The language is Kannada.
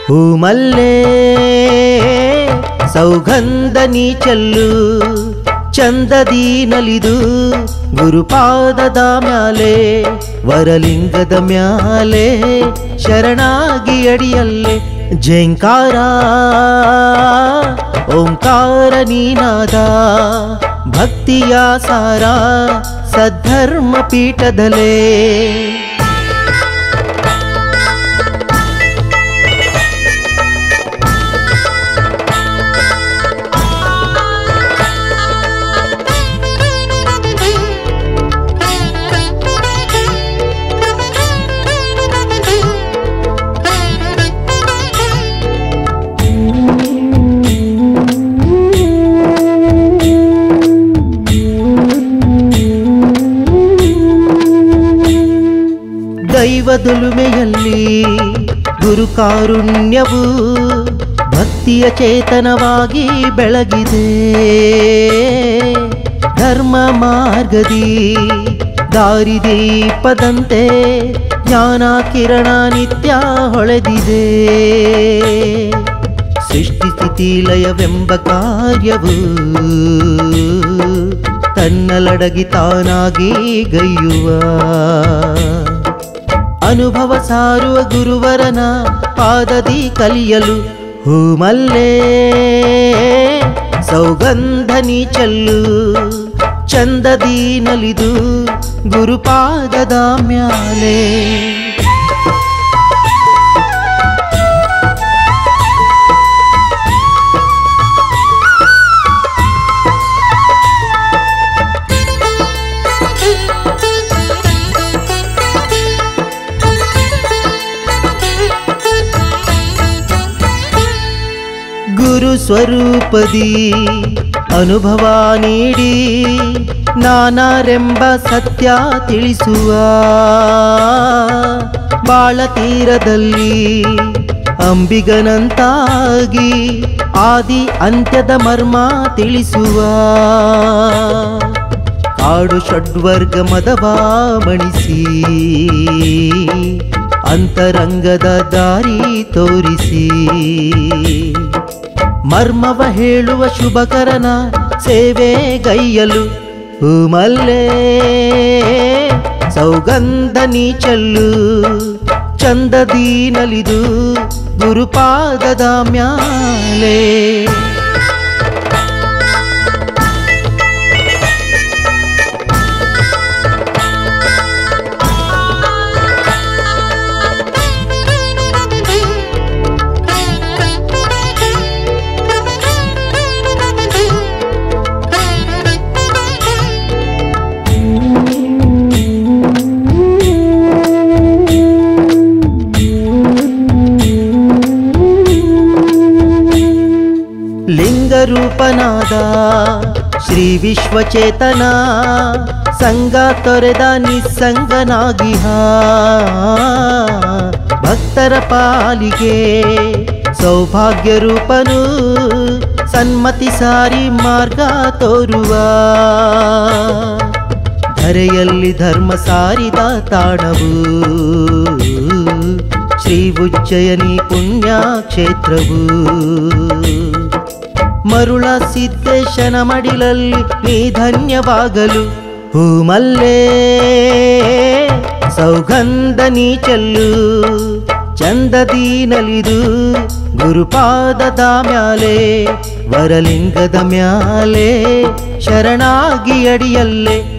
ಹೂಮಲ್ಲೇ ಸೌಗಂಧ ನೀ ಚೆಲ್ಲು ಚಂದದಿ ನಲಿದು ಗುರುಪಾದದ ಮ್ಯಾಲೆ ವರಲಿಂಗದ ಮ್ಯಾಲೆ ಶರಣಾಗಿ ಅಡಿಯಲ್ಲೇ ಜೈಂಕಾರ ಓಂಕಾರ ನೀನಾದ ಭಕ್ತಿಯ ಸಾರ ಸದ್ಧರ್ಮ ಪೀಠದಲೇ ದೈವದುಲುಮೆಯಲ್ಲಿ ಗುರು ಕಾರುಣ್ಯವು ಭಕ್ತಿಯ ಚೇತನವಾಗಿ ಬೆಳಗಿದೆ ಧರ್ಮ ಮಾರ್ಗದಿ ದಾರಿದೀಪದಂತೆ ಜ್ಞಾನ ಕಿರಣ ನಿತ್ಯ ಹೊಳೆದಿದೆ ಸೃಷ್ಟಿ ಸ್ಥಿತಿ ಲಯವೆಂಬ ಕಾರ್ಯವು ತನ್ನಲಡಗಿ ತಾನಾಗಿ ಗೈಯುವ ಅನುಭವ ಸಾರುವ ಗುರುವರನ ಪಾದದಿ ಕಲಿಯಲು ಹೂಮಲ್ಲೇ ಸೌಗಂಧ ನೀ ಚೆಲ್ಲು ಚಂದದಿ ನಲಿದು ಗುರುಪಾದದ ಮ್ಯಾಲೆ ಗುರು ಸ್ವರೂಪದಿ ಅನುಭವ ನೀಡಿ ನಾನಾರೆಂಬ ಸತ್ಯ ತಿಳಿಸುವ ಬಾಳ ತೀರದಲ್ಲಿ ಅಂಬಿಗನಂತಾಗಿ ಆದಿ ಅಂತ್ಯದ ಮರ್ಮ ತಿಳಿಸುವ ಕಾಡು ಷಡ್ವರ್ಗ ಮದವ ಮಣಿಸಿ ಅಂತರಂಗದ ದಾರಿ ತೋರಿಸಿ ಮರ್ಮವ ಹೇಳುವ ಶುಭಕರನ ಸೇವೆ ಗೈಯಲು ಹೂಮಲ್ಲೇ ಸೌಗಂಧ ನೀ ಚೆಲ್ಲು ಚಂದದಿ ನಲಿದು ಗುರುಪಾದದ ಮ್ಯಾಲೆ ಲಿಂಗರೂಪನಾದ ಶ್ರೀ ವಿಶ್ವಚೇತನ ಸಂಗ ತೊರೆದ ನಿಸ್ಸಂಗನಾಗಿಹ ಭಕ್ತರ ಪಾಲಿಗೆ ಸೌಭಾಗ್ಯ ರೂಪನು ಸನ್ಮತಿ ಸಾರಿ ಮಾರ್ಗ ತೋರುವ ಧರೆಯಲ್ಲಿ ಧರ್ಮ ಸಾರಿದ ತಾಣವು ಶ್ರೀ ಉಜ್ಜಯನಿ ಪುಣ್ಯ ಕ್ಷೇತ್ರವು ಮರುಳ ಸಿದ್ದೇಶನ ಮಡಿಲಲ್ಲಿ ನೀ ಧನ್ಯವಾಗಲು ಹೂಮಲ್ಲೇ ಸೌಗಂಧ ನೀ ಚೆಲ್ಲು ಚಂದದಿ ನಲಿದು ಗುರುಪಾದದ ಮ್ಯಾಲೆ ವರಲಿಂಗದ ಮ್ಯಾಲೆ ಶರಣಾಗಿ ಅಡಿಯಲ್ಲೇ